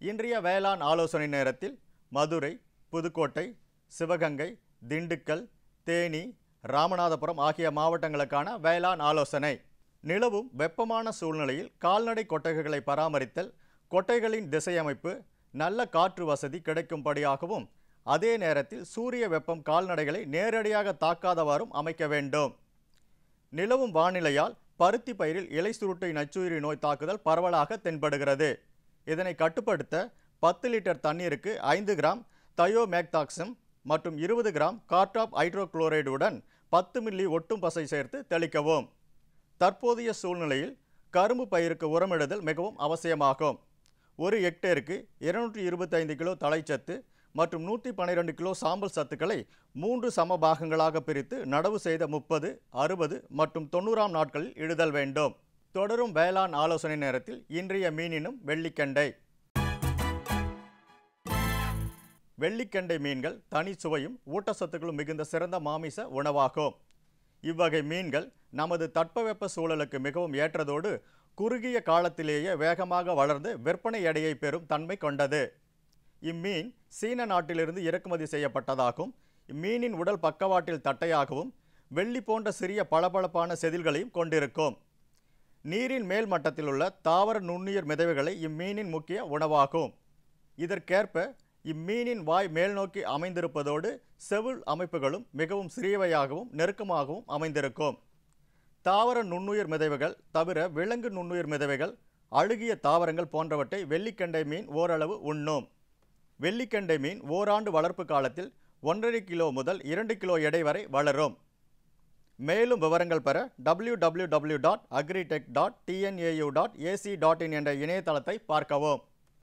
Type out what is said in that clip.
இன்றைய வேளாண் ஆலோசனை நேரத்தில் மதுரை புதுக்கோட்டை சிவகங்கை திண்டுக்கல் தேனி ராமநாதபுரம் ஆகிய மாவட்டங்களுக்கான வேளாண் ஆலோசனை நிலவும் வெப்பமான சூழ்நிலையில் கால்நடை கொட்டகைகளை பராமரித்தல் கொட்டைகளின் திசையமைப்பு நல்ல காற்று வசதி கிடைக்கும்படியாகவும் அதே நேரத்தில் சூரிய வெப்பம் கால்நடைகளை நேரடியாக தாக்காதவாறும் அமைக்க வேண்டும் நிலவும் வானிலையால் பருத்தி பயிரில் இலை சுருட்டை நச்சுயிரி நோய் தாக்குதல் பரவலாக தென்படுகிறது இதனை கட்டுப்படுத்த பத்து லிட்டர் தண்ணீருக்கு ஐந்து கிராம் தயோமேக்தாக்சம் மற்றும் இருபது கிராம் கார்டாப் ஹைட்ரோகுளோரைடுடன் பத்து மில்லி ஒட்டும் பசை சேர்த்து தெளிக்கவும் தற்போதைய சூழ்நிலையில் கரும்பு பயிருக்கு உரமிடுதல் மிகவும் அவசியமாகும் ஒரு ஹெக்டேருக்கு இருநூற்றி இருபத்தைந்து கிலோ தழைச்சத்து மற்றும் நூற்றி பன்னிரெண்டு கிலோ சாம்பல் சத்துக்களை மூன்று சம பாகங்களாக பிரித்து நடவு செய்த முப்பது அறுபது மற்றும் தொண்ணூறாம் நாட்களில் இடுதல் வேண்டும் தொடரும் வேளாண் ஆலோசனை நேரத்தில் இன்றைய மீனினும் வெள்ளிக்கண்டை வெள்ளிக்கண்டை மீன்கள் தனி சுவையும் ஊட்டச்சத்துக்களும் மிகுந்த சிறந்த மாமிச உணவாகும் இவ்வகை மீன்கள் நமது தட்பவெப்ப சூழலுக்கு மிகவும் ஏற்றதோடு குறுகிய காலத்திலேயே வேகமாக வளர்ந்து விற்பனை எடையை பெறும் தன்மை கொண்டது இம்மீன் சீன நாட்டிலிருந்து இறக்குமதி செய்யப்பட்டதாகும் இம்மீனின் உடல் பக்கவாட்டில் தட்டையாகவும் வெள்ளி போன்ற சிறிய பளபளப்பான செதில்களையும் கொண்டிருக்கும் நீரின் மேல் மட்டத்தில் உள்ள தாவர நுண்ணுயிர் மிதவைகளை இம்மீனின் முக்கிய உணவாகும் இதற்கேற்ப இம்மீனின் வாய் மேல் நோக்கி அமைந்திருப்பதோடு செவுள் அமைப்புகளும் மிகவும் சிறியவையாகவும் நெருக்கமாகவும் அமைந்திருக்கும் தாவர நுண்ணுயிர் மிதவைகள் தவிர விலங்கு நுண்ணுயிர் மிதவைகள் அழுகிய தாவரங்கள் போன்றவற்றை வெள்ளிக்கண்டை மீன் ஓரளவு உண்ணும் வெள்ளிக்கண்டை மீன் ஓராண்டு வளர்ப்பு காலத்தில் ஒன்றரை கிலோ முதல் இரண்டு கிலோ எடை வரை வளரும் மேலும் விவரங்கள் பெற W W W dot agritech dot TNAU dot ac dot in என்ற இணையதளத்தை பார்க்கவும்